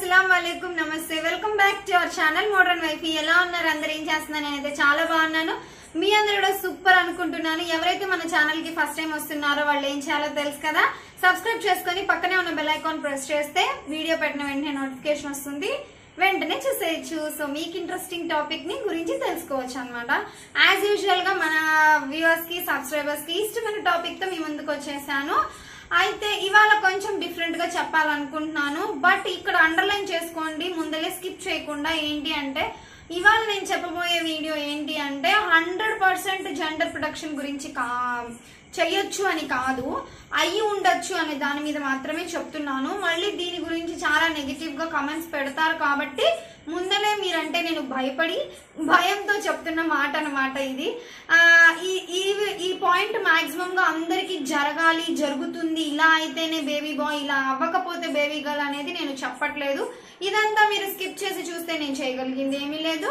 అస్సలం వాలేకుమ్ నమస్తే welcome back to our channel modern wife ఎలా ఉన్నారు అందరు ఏం చేస్తున్నారు నేనైతే చాలా బాగున్నాను మీ అందరు కూడా సూపర్ అనుకుంటున్నాను ఎవరైతే మన ఛానల్ కి ఫస్ట్ టైం వస్తున్నారో వాళ్ళు ఏం చేయాలో తెలుసు కదా సబ్స్క్రైబ్ చేసుకొని పక్కనే ఉన్న బెల్ ఐకాన్ ప్రెస్ చేస్తే వీడియో పెట్టిన వెంటనే నోటిఫికేషన్ వస్తుంది వెంటనే చూసేయచ్చు సో మీకు ఇంట్రెస్టింగ్ టాపిక్ ని గురించి తెలుసుకోవచ్చు అనమాట యాజ్ యూజువల్ గా మన వ్యూవర్స్ కి సబ్స్క్రైబర్స్ కి ఇష్టమైన టాపిక్ తో మీ ముందుకు వచ్చేసాను అయితే ఇవాళ కొంచెం డిఫరెంట్ గా చెప్పాలనుకుంటున్నాను బట్ ఇక్కడ అండర్లైన్ చేసుకోండి ముందలే స్కిప్ చేయకుండా ఏంటి అంటే ఇవాళ నేను చెప్పబోయే వీడియో ఏంటి అంటే హండ్రెడ్ పర్సెంట్ జెండర్ ప్రొడక్షన్ గురించి కా చెయ్యొచ్చు అని కాదు అయ్యి ఉండొచ్చు అనే దాని మీద మాత్రమే చెప్తున్నాను మళ్ళీ దీని గురించి చాలా నెగిటివ్ గా కమెంట్స్ పెడతారు కాబట్టి ముందలే మీరంటే నేను భయపడి భయంతో చెప్తున్న మాట అన్నమాట ఇది ఆ, ఈ ఈ ఈ పాయింట్ మాక్సిమం గా అందరికి జరగాలి జరుగుతుంది ఇలా అయితేనే బేబీ బాయ్ ఇలా అవ్వకపోతే బేబీ గర్ల్ అనేది నేను చెప్పట్లేదు ఇదంతా మీరు స్కిప్ చేసి చూస్తే నేను చేయగలిగింది ఏమీ లేదు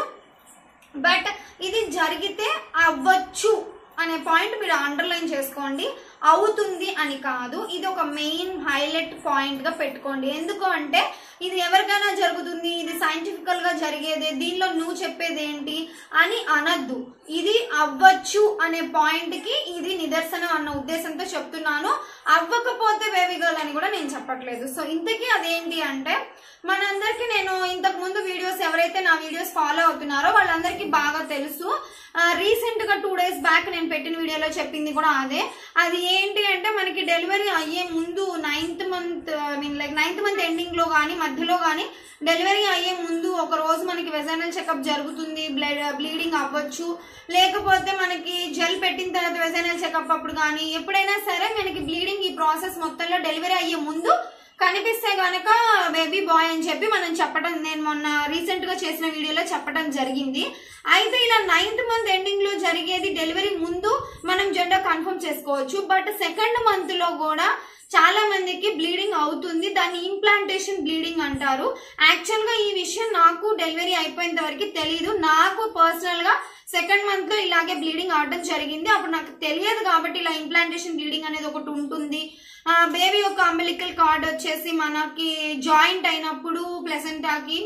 బట్ ఇది జరిగితే అవ్వచ్చు అనే పాయింట్ మీరు అండర్లైన్ చేసుకోండి అవుతుంది అని కాదు ఇది ఒక మెయిన్ హైలైట్ పాయింట్ గా పెట్టుకోండి ఎందుకు అంటే ఇది ఎవరికైనా జరుగుతుంది ఇది సైంటిఫికల్ గా జరిగేదే దీనిలో నువ్వు చెప్పేది ఏంటి అని అనద్దు ఇది అవ్వచ్చు అనే పాయింట్ కి ఇది నిదర్శనం అన్న ఉద్దేశంతో చెప్తున్నాను అవ్వకపోతే బేబీ గర్ల్ అని కూడా నేను చెప్పట్లేదు సో ఇంతకీ అదేంటి అంటే మనందరికి నేను ఇంతకు ముందు వీడియోస్ ఎవరైతే నా వీడియోస్ ఫాలో అవుతున్నారో వాళ్ళందరికీ బాగా తెలుసు రీసెంట్ గా టూ డేస్ బ్యాక్ నేను పెట్టిన వీడియోలో చెప్పింది కూడా అదే అది ఏంటి అంటే మనకి డెలివరీ అయ్యే ముందు ninth month I mean like ninth month ending లో కానీ మధ్యలో కానీ డెలివరీ అయ్యే ముందు ఒక రోజు మనకి వెజైనల్ చెకప్ జరుగుతుంది బ్లడ్ బ్లీడింగ్ అవ్వచ్చు లేకపోతే మనకి జెల్ పెట్టిన తర్వాత వెజైనల్ చెకప్ అప్పుడు కానీ ఎప్పుడైనా సరే మనకి బ్లీడింగ్ ఈ ప్రాసెస్ మొత్తంలో డెలివరీ అయ్యే ముందు కనిపిస్తే గనక బేబీ బాయ్ అని చెప్పి మనం చెప్పడం నేను మొన్న రీసెంట్ గా చేసిన వీడియోలో చెప్పడం జరిగింది అయితే ఇలా నైన్త్ మంత్ ఎండింగ్ లో జరిగేది డెలివరీ ముందు మనం జెండర్ కన్ఫర్మ్ చేసుకోవచ్చు బట్ సెకండ్ మంత్ లో కూడా చాలా మందికి బ్లీడింగ్ అవుతుంది దాన్ని ఇంప్లాంటేషన్ బ్లీడింగ్ అంటారు యాక్చువల్ గా ఈ విషయం నాకు డెలివరీ అయిపోయేంత వరకు తెలియదు నాకు పర్సనల్ గా సెకండ్ మంత్ లో ఇలాగే బ్లీడింగ్ అవడం జరిగింది అప్పుడు నాకు తెలియదు కాబట్టి ఇలా ఇంప్లాంటేషన్ బ్లీడింగ్ అనేది ఒకటి ఉంటుంది బేబీ యొక్క అంబలికల్ కార్డ్ వచ్చేసి మనకి జాయింట్ అయినప్పుడు ప్లెసెంటాకి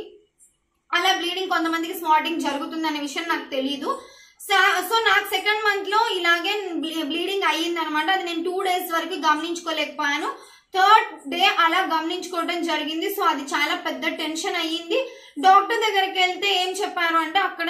అలా బ్లీడింగ్ కొంతమందికి స్మార్టింగ్ జరుగుతుంది అనే విషయం నాకు తెలియదు సో నాకు సెకండ్ మంత్ లో ఇలాగే బ్లీడింగ్ అయ్యింది అనమాట అది నేను టూ డేస్ వరకు గమనించుకోలేకపోయాను థర్డ్ డే అలా గమనించుకోవడం జరిగింది సో అది చాలా పెద్ద టెన్షన్ అయ్యింది డాక్టర్ దగ్గరికి వెళ్తే ఏం చెప్పారు అంటే అక్కడ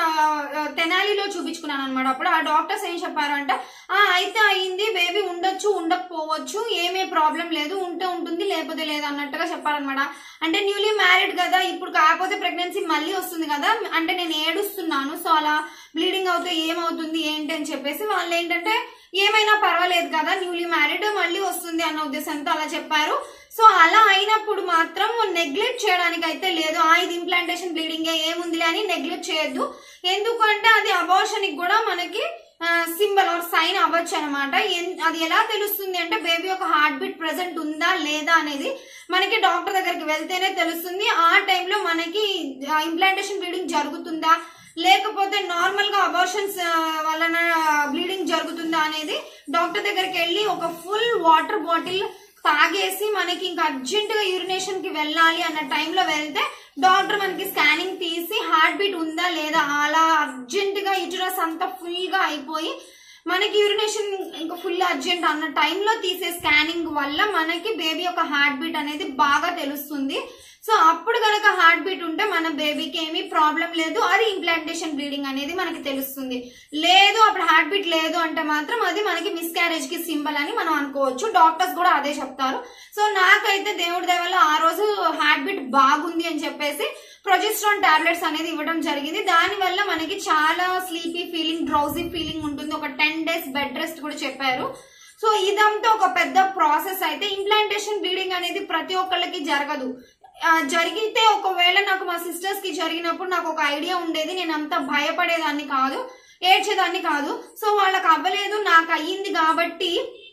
ఆ, తెనాలిలో చూపించుకున్నాను అనమాట అప్పుడు ఆ డాక్టర్స్ ఏం చెప్పారు అంటే ఆ అయితే అయ్యింది బేబీ ఉండొచ్చు ఉండకపోవచ్చు ఏమీ ప్రాబ్లం లేదు ఉంటే ఉంటుంది లేకపోతే లేదు అన్నట్టుగా చెప్పారనమాట అంటే న్యూలీ మ్యారీడ్ కదా ఇప్పుడు కాకపోతే ప్రెగ్నెన్సీ మళ్ళీ వస్తుంది కదా అంటే నేను ఏడుస్తున్నాను సో అలా బ్లీడింగ్ అవుతే ఏమవుతుంది ఏంటి అని చెప్పేసి వాళ్ళు ఏంటంటే ఏమైనా పర్వాలేదు కదా న్యూలీ మ్యారీడ్ మళ్ళీ వస్తుంది అన్న ఉద్దేశంతో అలా చెప్పారు సో అలా అయినప్పుడు మాత్రం నెగ్లెక్ట్ చేయడానికి అయితే లేదు ఆ ఇది ఇంప్లాంటేషన్ బ్లీడింగ్ ఏముందిలే అని నెగ్లెక్ట్ చేయొద్దు ఎందుకంటే అది అబార్షన్ కూడా మనకి సింబల్ ఆర్ సైన్ అవ్వచ్చు అనమాట అది ఎలా తెలుస్తుంది అంటే బేబీ యొక్క హార్ట్ బీట్ ప్రెసెంట్ ఉందా లేదా అనేది మనకి డాక్టర్ దగ్గరికి వెళ్తేనే తెలుస్తుంది ఆ టైంలో మనకి ఇంప్లాంటేషన్ బ్లీడింగ్ జరుగుతుందా లేకపోతే నార్మల్ గా అబార్షన్స్ వలన బ్లీడింగ్ జరుగుతుందా అనేది డాక్టర్ దగ్గరికి వెళ్ళి ఒక ఫుల్ వాటర్ బాటిల్ తాగేసి మనకి ఇంకా అర్జెంట్ గా యూరినేషన్ కి వెళ్ళాలి అన్న టైంలో వెళ్తే డాక్టర్ మనకి స్కానింగ్ తీసి హార్ట్ బీట్ ఉందా లేదా అలా అర్జెంట్ గా యూటరస్ అంతా ఫుల్ గా అయిపోయి మనకి యూరినేషన్ ఇంకా ఫుల్ అర్జెంట్ అన్న టైంలో తీసే స్కానింగ్ వల్ల మనకి బేబీ యొక్క హార్ట్ బీట్ అనేది బాగా తెలుస్తుంది సో అప్పుడు కనుక హార్ట్ బీట్ ఉంటే మన బేబీకి ఏమీ ప్రాబ్లం లేదు అది ఇంప్లాంటేషన్ బ్లీడింగ్ అనేది మనకి తెలుస్తుంది లేదు అప్పుడు హార్ట్ బీట్ లేదు అంటే మాత్రం అది మనకి మిస్క్యారేజ్ కి సింబల్ అని మనం అనుకోవచ్చు డాక్టర్స్ కూడా అదే చెప్తారు సో నాకైతే దేవుడి దేవల్ల ఆ రోజు హార్ట్ బీట్ బాగుంది అని చెప్పేసి ప్రొజెస్ట్రాన్ టాబ్లెట్స్ అనేది ఇవ్వడం జరిగింది దాని వల్ల మనకి చాలా స్లీపీ ఫీలింగ్ డ్రౌజీ ఫీలింగ్ ఉంటుంది ఒక టెన్ డేస్ బెడ్ రెస్ట్ కూడా చెప్పారు సో ఇదంతా ఒక పెద్ద ప్రాసెస్ అయితే ఇంప్లాంటేషన్ బ్లీడింగ్ అనేది ప్రతి ఒక్కళ్ళకి జరగదు ఆ, జరిగితే ఒకవేళ నాకు మా సిస్టర్స్ కి జరిగినప్పుడు నాకు ఒక ఐడియా ఉండేది నేను అంత భయపడేదాన్ని కాదు ఏడ్చేదాన్ని కాదు సో వాళ్ళకి అవ్వలేదు నాకు అయ్యింది కాబట్టి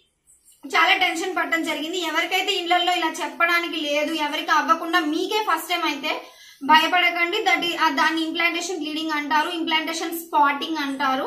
చాలా టెన్షన్ పడటం జరిగింది ఎవరికైతే ఇళ్లలో ఇలా చెప్పడానికి లేదు ఎవరికి అవ్వకుండా మీకే ఫస్ట్ టైం అయితే భయపడకండి దట్ దాన్ని ఇంప్లాంటేషన్ బ్లీడింగ్ అంటారు ఇంప్లాంటేషన్ స్పాటింగ్ అంటారు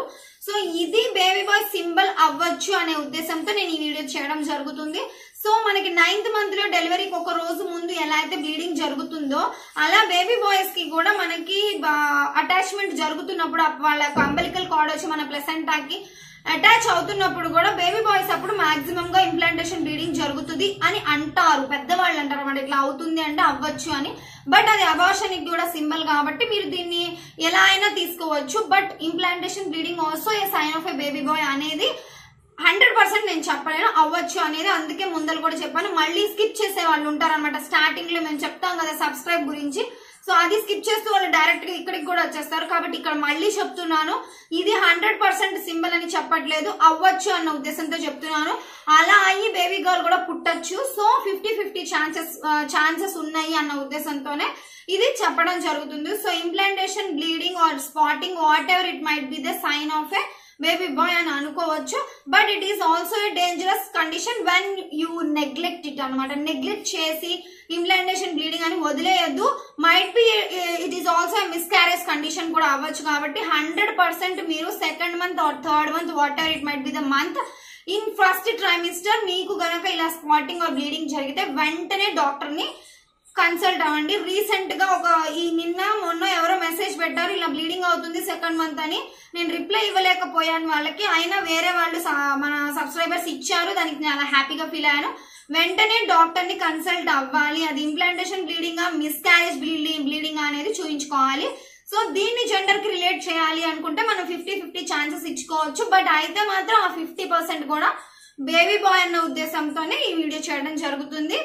సో ఇది బేబీ బాయ్ సింబల్ అవ్వచ్చు అనే ఉద్దేశంతో నేను ఈ వీడియో చేయడం జరుగుతుంది సో మనకి నైన్త్ మంత్ లో డెలివరీకి ఒక రోజు ముందు ఎలా అయితే బ్లీడింగ్ జరుగుతుందో అలా బేబీ బాయ్స్ కి కూడా మనకి అటాచ్మెంట్ జరుగుతున్నప్పుడు అప్- వాళ్ళ అంబలికల్ కార్డ్ వచ్చి మన ప్లసెంటాకి అటాచ్ అవుతున్నప్పుడు కూడా బేబీ బాయ్స్ అప్పుడు మాక్సిమం గా ఇంప్లాంటేషన్ బ్లీడింగ్ జరుగుతుంది అని అంటారు పెద్దవాళ్ళు అంటారు అన్నమాట ఇట్లా అవుతుంది అంటే అవ్వచ్చు అని బట్ అది అబార్షన్ కి కూడా సింబల్ కాబట్టి మీరు దీన్ని ఎలా అయినా తీసుకోవచ్చు but implantation bleeding also a sign of a baby boy అనేది హండ్రెడ్ పర్సెంట్ నేను చెప్పలేను అవ్వచ్చు అనేది అందుకే ముందర కూడా చెప్పాను మళ్ళీ స్కిప్ చేసే వాళ్ళు ఉంటారన్నమాట స్టార్టింగ్ లో మేము చెప్తాం కదా సబ్స్క్రైబ్ గురించి సో అది స్కిప్ చేస్తూ వాళ్ళు డైరెక్ట్ గా ఇక్కడికి కూడా వచ్చేస్తారు కాబట్టి ఇక్కడ మళ్ళీ చెప్తున్నాను ఇది హండ్రెడ్ పర్సెంట్ సింబల్ అని చెప్పట్లేదు అవ్వచ్చు అన్న ఉద్దేశంతో చెప్తున్నాను అలా అయ్యి బేబీ గర్ల్ కూడా పుట్టచ్చు so fifty fifty chances chances ఉన్నాయి అన్న ఉద్దేశంతోనే ఇది చెప్పడం జరుగుతుంది so implantation bleeding or spotting whatever it might be the sign of a baby boy అని అనుకోవచ్చు but it is also a dangerous condition when you neglect it అనమాట neglect చేసి ఇంప్లాంటేషన్ బ్లీడింగ్ అని వదిలేయద్దు might be it is also miscarriage condition కూడా అవ్వచ్చు కాబట్టి hundred percent మీరు second month or third month what whatever it might be the month in first trimester మీకు గనక ఇలా స్పాటింగ్ ఆర్ బ్లీడింగ్ జరిగితే వెంటనే డాక్టర్ ని కన్సల్ట్ అవ్వండి రీసెంట్ గా ఒక ఈ నిన్న మొన్న ఎవరో మెసేజ్ పెట్టారు ఇలా బ్లీడింగ్ అవుతుంది సెకండ్ మంత్ అని నేను రిప్లై ఇవ్వలేకపోయాను వాళ్ళకి అయినా వేరే వాళ్ళు స- మన సబ్స్క్రైబర్స్ ఇచ్చారు దానికి నేను అలా హ్యాపీగా ఫీల్ అయ్యాను వెంటనే డాక్టర్ ని కన్సల్ట్ అవ్వాలి అది implantation bleeding miscarriage bleeding bleeding అనేది చూపించుకోవాలి సో దీన్ని జెండర్ కి రిలేట్ చేయాలి అనుకుంటే మనం ఫిఫ్టీ ఫిఫ్టీ ఛాన్సెస్ ఇచ్చుకోవచ్చు బట్ అయితే మాత్రం ఆ ఫిఫ్టీ పర్సెంట్ కూడా బేబీ బాయ్ అన్న ఉద్దేశంతోనే ఈ వీడియో చేయడం జరుగుతుంది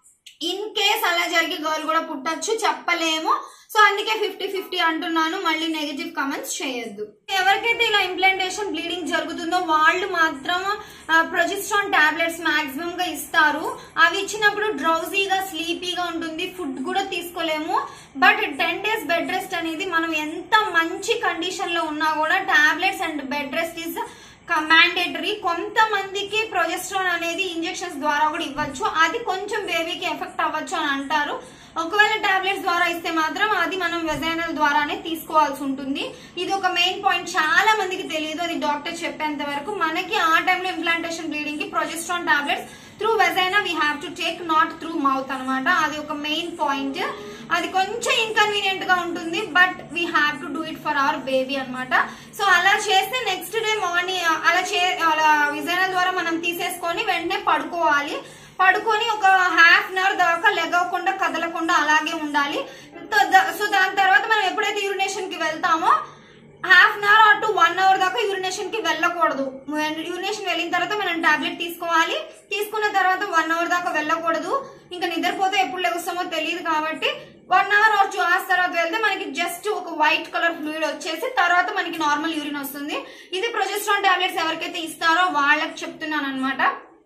ఇన్ కేస్ అలా జరిగి గర్ల్ కూడా పుట్టచ్చు చెప్పలేము సో అందుకే ఫిఫ్టీ ఫిఫ్టీ అంటున్నాను మళ్ళీ నెగటివ్ కమెంట్స్ చేయొద్దు ఎవరికైతే ఇలా ఇంప్లాంటేషన్ బ్లీడింగ్ జరుగుతుందో వాళ్ళు మాత్రం ప్రొజెస్ట్రాన్ టాబ్లెట్స్ మాక్సిమం గా ఇస్తారు అవి ఇచ్చినప్పుడు డ్రౌజీగా స్లీపీగా ఉంటుంది ఫుడ్ కూడా తీసుకోలేము but ten days bed rest అనేది మనం ఎంత మంచి కండిషన్ లో ఉన్నా కూడా tablets and bed rest is mandatory కొంతమందికి ప్రొజెస్ట్రాన్ అనేది ఇంజెక్షన్స్ ద్వారా కూడా ఇవ్వచ్చు అది కొంచెం బేబీకి ఎఫెక్ట్ అవ్వచ్చు అని అంటారు ఒకవేళ టాబ్లెట్స్ ద్వారా ఇస్తే మాత్రం అది మనం వెజైనల్ ద్వారానే తీసుకోవాల్సి ఉంటుంది ఇది ఒక మెయిన్ పాయింట్ చాలా మందికి తెలియదు అది డాక్టర్ చెప్పేంత వరకు మనకి ఆ టైంలో ఇంప్లాంటేషన్ బ్లీడింగ్ కి progesterone tablets through vagina we have to take not through mouth అన్నమాట అది ఒక మెయిన్ పాయింట్ అది కొంచెం ఇన్కన్వీనియంట్ గా ఉంటుంది but we have to do it for our baby అన్నమాట సో అలా చేస్తే నెక్స్ట్ డే మార్నింగ్ అలా చే అలా విజయనగరం ద్వారా మనం తీసేసుకొని వెంటనే పడుకోవాలి పడుకొని ఒక హాఫ్ అన్ అవర్ దాకా లెగవకుండా కదలకుండా అలాగే ఉండాలి తో- ద- సో దాని తర్వాత మనం ఎప్పుడైతే యూరినేషన్ కి వెళ్తామో half an hour to one hour దాకా యూరినేషన్ కి వెళ్ళకూడదు యూరినేషన్ వెళ్ళిన తర్వాత మనం టాబ్లెట్ తీసుకోవాలి తీసుకున్న తర్వాత వన్ అవర్ దాకా వెళ్ళకూడదు ఇంకా నిద్రపోతే ఎప్పుడు లెగుస్తామో తెలియదు కాబట్టి one hour or two hours తర్వాత వెళ్తే మనకి జస్ట్ ఒక వైట్ కలర్ ఫ్లూయిడ్ వచ్చేసి తర్వాత మనకి నార్మల్ యూరిన్ వస్తుంది ఇది ప్రొజెస్ట్రాన్ టాబ్లెట్స్ ఎవరికైతే ఇస్తారో వాళ్ళకి చెప్తున్నాను అనమాట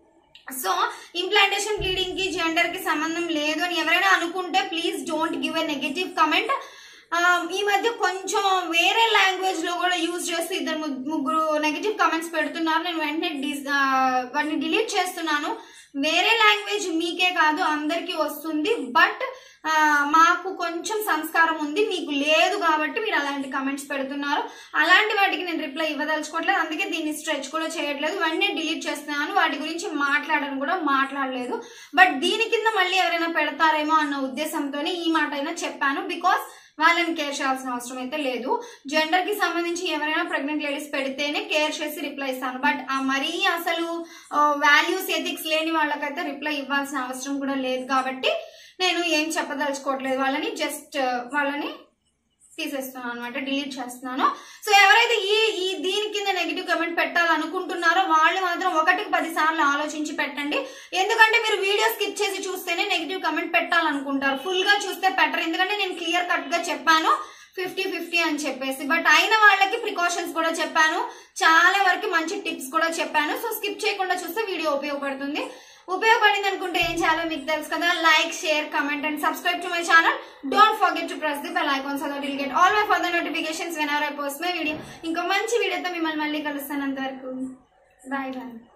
సో ఇంప్లాంటేషన్ బ్లీడింగ్ కి జెండర్ కి సంబంధం లేదు అని ఎవరైనా అనుకుంటే please don't give a negative comment ఈ మధ్య కొంచెం వేరే లాంగ్వేజ్ లో కూడా యూజ్ చేస్తూ ఇద్దరు ము- ముగ్గురు నెగటివ్ కమెంట్స్ పెడుతున్నారు నేను వెంటనే డిస్- ఆ, వాటిని డిలీట్ చేస్తున్నాను వేరే లాంగ్వేజ్ మీకే కాదు అందరికీ వస్తుంది బట్ మాకు కొంచెం సంస్కారం ఉంది మీకు లేదు కాబట్టి మీరు అలాంటి కమెంట్స్ పెడుతున్నారు అలాంటి వాటికి నేను రిప్లై ఇవ్వదలుచుకోవట్లేదు అందుకే దీన్ని స్ట్రెచ్ కూడా చేయట్లేదు వెంటనే డిలీట్ చేస్తున్నాను వాటి గురించి మాట్లాడను కూడా మాట్లాడలేదు బట్ దీని కింద మళ్ళీ ఎవరైనా పెడతారేమో అన్న ఉద్దేశంతోనే ఈ మాట అయినా చెప్పాను బికాస్ వాళ్ళని కేర్ చేయాల్సిన అవసరం అయితే లేదు జెండర్ కి సంబంధించి ఎవరైనా ప్రెగ్నెంట్ లేడీస్ పెడితేనే కేర్ చేసి రిప్లై ఇస్తాను బట్ మరీ అసలు వాల్యూస్ ఎథిక్స్ లేని వాళ్ళకైతే రిప్లై ఇవ్వాల్సిన అవసరం కూడా లేదు కాబట్టి నేను ఏం చెప్పదలుచుకోవట్లేదు వాళ్ళని జస్ట్ వాళ్ళని తీసేస్తున్నాను అనమాట డిలీట్ చేస్తున్నాను సో ఎవరైతే ఈ ఈ దీని కింద నెగిటివ్ కమెంట్ పెట్టాలనుకుంటున్నారో వాళ్ళు మాత్రం ఒకటికి పది సార్లు ఆలోచించి పెట్టండి ఎందుకంటే మీరు వీడియో స్కిప్ చేసి చూస్తేనే నెగిటివ్ కమెంట్ పెట్టాలనుకుంటారు ఫుల్ గా చూస్తే పెట్టరు ఎందుకంటే నేను క్లియర్ కట్ గా చెప్పాను ఫిఫ్టీ ఫిఫ్టీ అని చెప్పేసి బట్ అయిన వాళ్ళకి ప్రికాషన్స్ కూడా చెప్పాను చాలా వరకు మంచి టిప్స్ కూడా చెప్పాను సో స్కిప్ చేయకుండా చూస్తే వీడియో ఉపయోగపడుతుంది ఉపయోగపడింది అనుకుంటే ఏం చేయాలో మీకు తెలుసు కదా like share comment and subscribe to my channel don't forget to press the bell icon so that will get all my further notifications whenever I post my video ఇంకో మంచి వీడియోతో మిమ్మల్ని మళ్ళీ కలుస్తాను అంతవరకు బాయ్ బాయ్